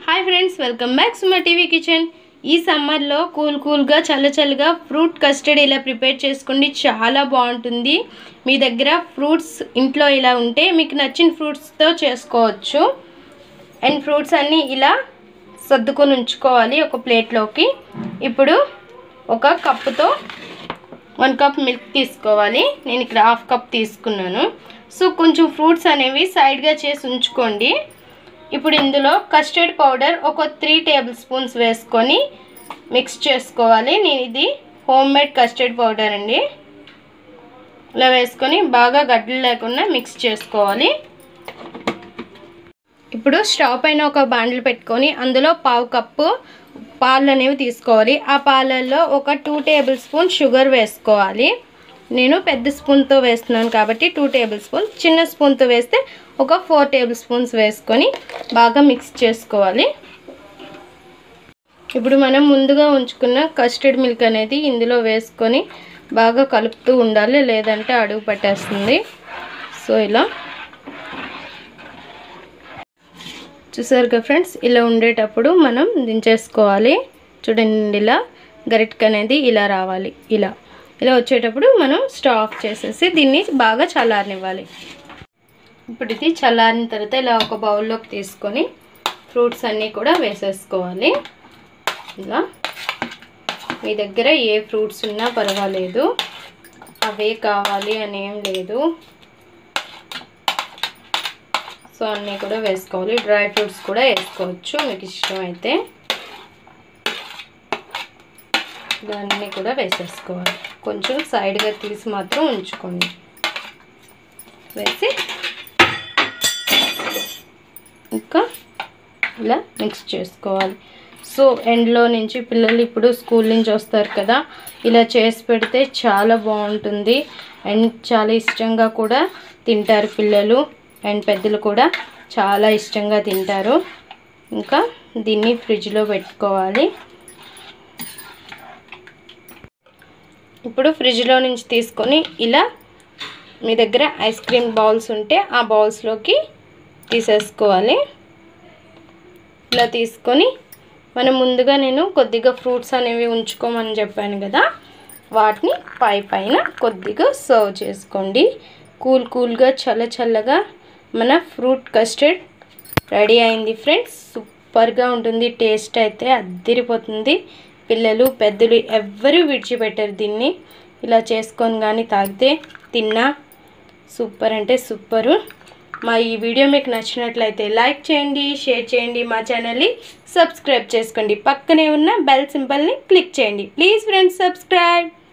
hi friends welcome back Suma TV kitchen ఈ సమ్మర్లో cool కూల్గా చల్ల చల్లగా ఫ్రూట్ కస్టర్డ్ ఇలా ప్రిపేర్ చేసుకోండి చాలా బాగుంటుంది మీ దగ్గర ఫ్రూట్స్ ఇంట్లో ఇలా ఉంటే మీకు నచ్చిన ఫ్రూట్స్తో చేసుకోవచ్చు అండ్ ఫ్రూట్స్ అన్నీ ఇలా సర్దుకొని ఉంచుకోవాలి ఒక ప్లేట్లోకి ఇప్పుడు ఒక కప్పుతో వన్ కప్ మిల్క్ తీసుకోవాలి నేను ఇక్కడ హాఫ్ కప్ తీసుకున్నాను సో కొంచెం ఫ్రూట్స్ అనేవి సైడ్గా చేసి ఉంచుకోండి ఇప్పుడు ఇందులో కస్టర్డ్ పౌడర్ ఒక త్రీ టేబుల్ స్పూన్స్ వేసుకొని మిక్స్ చేసుకోవాలి నేను ఇది హోమ్ మేడ్ కస్టర్డ్ పౌడర్ అండి ఇలా వేసుకొని బాగా గడ్డలు లేకుండా మిక్స్ చేసుకోవాలి ఇప్పుడు స్టవ్ పైన ఒక బాండ్లు పెట్టుకొని అందులో పావు కప్పు పాలు అనేవి తీసుకోవాలి ఆ పాలల్లో ఒక టూ టేబుల్ స్పూన్ షుగర్ వేసుకోవాలి నేను పెద్ద స్పూన్తో వేస్తున్నాను కాబట్టి టూ టేబుల్ స్పూన్ చిన్న స్పూన్తో వేస్తే ఒక ఫోర్ టేబుల్ స్పూన్స్ వేసుకొని బాగా మిక్స్ చేసుకోవాలి ఇప్పుడు మనం ముందుగా ఉంచుకున్న కస్టర్డ్ మిల్క్ అనేది ఇందులో వేసుకొని బాగా కలుపుతూ ఉండాలి లేదంటే అడుగు పట్టేస్తుంది సో ఇలా చూసారుగా ఫ్రెండ్స్ ఇలా ఉండేటప్పుడు మనం దించేసుకోవాలి చూడండి ఇలా గరిటక అనేది ఇలా రావాలి ఇలా ఇలా వచ్చేటప్పుడు మనం స్టవ్ ఆఫ్ చేసేసి దీన్ని బాగా చల్లారనివ్వాలి ఇప్పుడు ఇది చల్లారిన తర్వాత ఇలా ఒక బౌల్లోకి తీసుకొని ఫ్రూట్స్ అన్నీ కూడా వేసేసుకోవాలి ఇలా మీ దగ్గర ఏ ఫ్రూట్స్ ఉన్నా పర్వాలేదు అవే కావాలి అని ఏం లేదు సో అన్నీ కూడా వేసుకోవాలి డ్రై ఫ్రూట్స్ కూడా వేసుకోవచ్చు మీకు ఇష్టమైతే ఇవన్నీ కూడా వేసేసుకోవాలి కొంచెం సైడ్గా తీసి మాత్రం ఉంచుకోండి వేసి ఇంకా ఇలా మిక్స్ చేసుకోవాలి సో ఎండ్లో నుంచి పిల్లలు ఇప్పుడు స్కూల్ నుంచి వస్తారు కదా ఇలా చేసి పెడితే చాలా బాగుంటుంది అండ్ చాలా ఇష్టంగా కూడా తింటారు పిల్లలు అండ్ పెద్దలు కూడా చాలా ఇష్టంగా తింటారు ఇంకా దీన్ని ఫ్రిడ్జ్లో పెట్టుకోవాలి ఇప్పుడు ఫ్రిడ్జ్లో నుంచి తీసుకొని ఇలా మీ దగ్గర ఐస్ క్రీమ్ బౌల్స్ ఉంటే ఆ బౌల్స్లోకి తీసేసుకోవాలి ఇలా తీసుకొని మనం ముందుగా నేను కొద్దిగా ఫ్రూట్స్ అనేవి ఉంచుకోమని చెప్పాను కదా వాటిని పై పైన కొద్దిగా సర్వ్ చేసుకోండి కూల్ కూల్గా చల్ల చల్లగా మన ఫ్రూట్ కస్టర్డ్ రెడీ అయింది ఫ్రెండ్స్ సూపర్గా ఉంటుంది టేస్ట్ అయితే అద్దరిపోతుంది పిల్లలు పెద్దలు ఎవ్వరూ విడిచిపెట్టరు దీన్ని ఇలా చేసుకొని కానీ తాగితే తిన్నా సూపర్ అంటే సూపరు మా ఈ వీడియో మీకు నచ్చినట్లయితే లైక్ చేయండి షేర్ చేయండి మా ఛానల్ని సబ్స్క్రైబ్ చేసుకోండి పక్కనే ఉన్న బెల్ సింబల్ని క్లిక్ చేయండి ప్లీజ్ ఫ్రెండ్స్ సబ్స్క్రైబ్